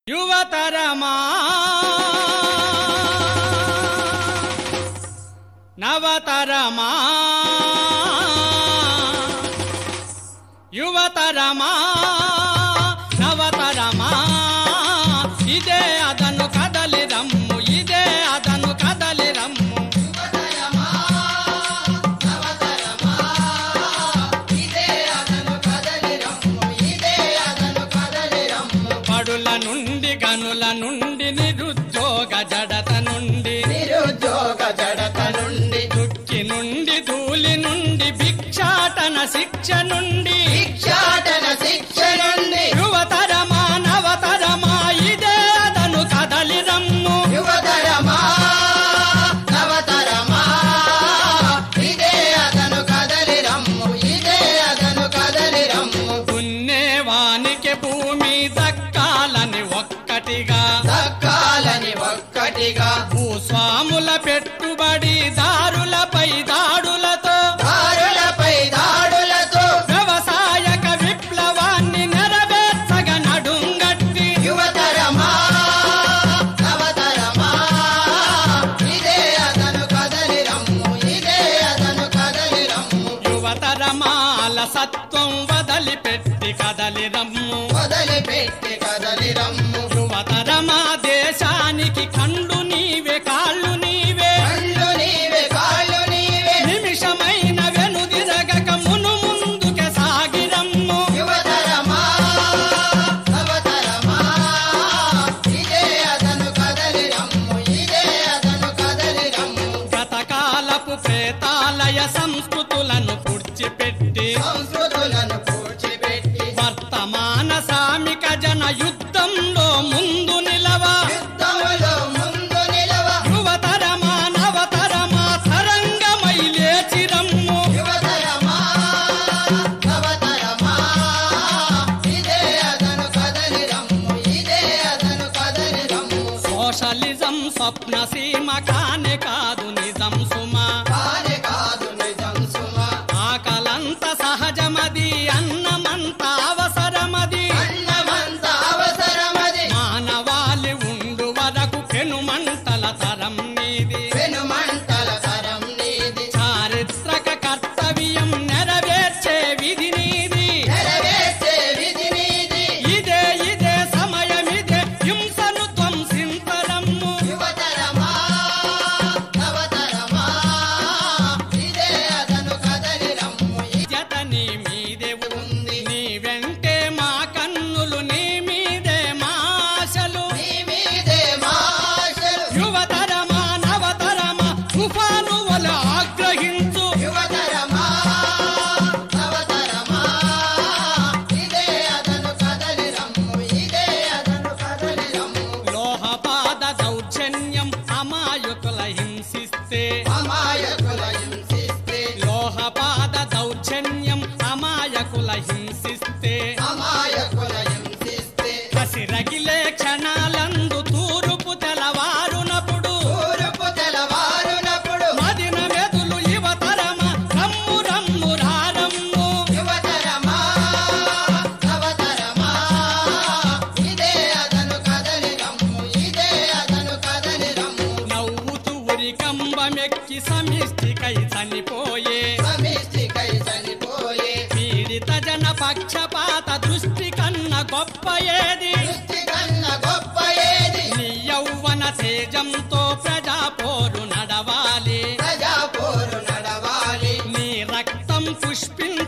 యువతరమా నవతరమా యువతరమా నవతరమా ఇదే అదను కదలి రమ్ము ఇదే అదను కదలి రమ్ము పడుల నుండి గనుల నుండి నిరుద్యోగ జడత నుండి నిరుద్యోగ జడత నుండి దుక్కి నుండి ధూళి నుండి భిక్షాటన శిక్ష నుండి భిక్షాటన శిక్ష నుండి యువతరమా నవతరమా ఇదే అదను కదలి రమ్ము యువతరమా నవతరమా ఇదే అతను కదలి రమ్ము ఇదే అతను కదలి రమ్ము దున్నేవానికి భూమి దక్కాలని ఒక్కటిగా దక్కాలని ఒక్కటిగా భూస్వాముల పెట్టుబడి దారులపై దాడులతో దారులపై దాడులతో వ్యవసాయక విప్లవాన్ని నెరవేర్చగ నడుంగట్టి యువతరమా నవతరమా ఇదే అతను కదలి రమ్ము ఇదే అతను కదలి రమ్ము యువతరమాల సత్వం వదిలిపెట్టి కదలి రమ్ము వదిలిపెట్టి కదలి రమ్ము యువతరమా దేశానికి కండు నీవే కాళ్ళు నీవే కళ్ళు నీవే కాళ్ళు నీవే నిమిషమైన వెనుదిరగక మును ముందుకే సాగిరమ్ము యువతరమా నవతరమా ఇదే అతను కదలి రమ్ము ఇదే అతను కదలి రమ్ము గతకాలపు ప్రేతాలయ సంస్కృతులను పుడ్చిపెట్టి సంస్కృతులను పూడ్చిపెట్టి వర్తమాన శ్రామిక జన యుద్ధంలో ముందు నిలవ యుద్ధములో ముందు నిలవ యువతరమా నవతరమా తరంగమై లేచిరమ్ము యువతరమా నవతరమా ఇదే అతను కదలి రమ్ము ఇదే అతను కదలి రమ్ము సోషలిజం స్వప్న సీమ కానే కాదు నిజం సుమా కాని కాదు నిజం సుమ ఆకలంత సహజమది అన్నమంత అవసరమది అన్నమంత అవసరమది మానవాళి ఉండు వరకు పెనుమంటల తరం నీది పెనుమంటల తరం నీది చారిత్రక కర్తవ్యం నెరవేర్చే విధి నీది నెరవేర్చే విధి నీది ఇదే ఇదే సమయమిదే హింసను ధ్వంసింతరమ్ము యువతరమా నవతరమా ఇదే అతను కదలి రమ్ము జత నీ మీదే ఉంది నీ వెంటే మా కన్నులు నీ మీదే మా ఆశలు నీ మీదే మాశలు యువతరమా నవతరమా తుఫాను వల ఆగ్రహించు యువతరమా నవతరమా ఇదే అతను కదలి రమ్ము ఇదే అతను కదలి రమ్ము లోహపాద దౌర్జన్యం అమాయకుల హింసిస్తే అమాయకుల హింసిస్తే లోహపాద దౌర్జన్యం అమాయకుల హింసిస్తే అమాయకుల హింసిస్తే కసిరగిలే క్షణాలందు తూరుపు తెలవారునప్పుడు తూర్పు తెలవారునప్పుడు మదిన మెదులు యువతరమ రమ్ము రమ్ము రారమ్ము యువతరమా నవతరమా ఇదే అతను కదలి రమ్ము ఇదే అతను కదలి రమ్ము నవ్వుతూ ఉరి కంబమెక్కి సమిష్టికై చనిపోయే సమిష్టికై చనిపోయే పీడిత జన పక్షపాత దృష్టి కన్న గొప్ప ఏది దృష్టి కన్న గొప్ప ఏది నీ యౌవన తేజంతో ప్రజా పోరు నడవాలి ప్రజా పోరు నడవాలి నీ రక్తం పుష్పించ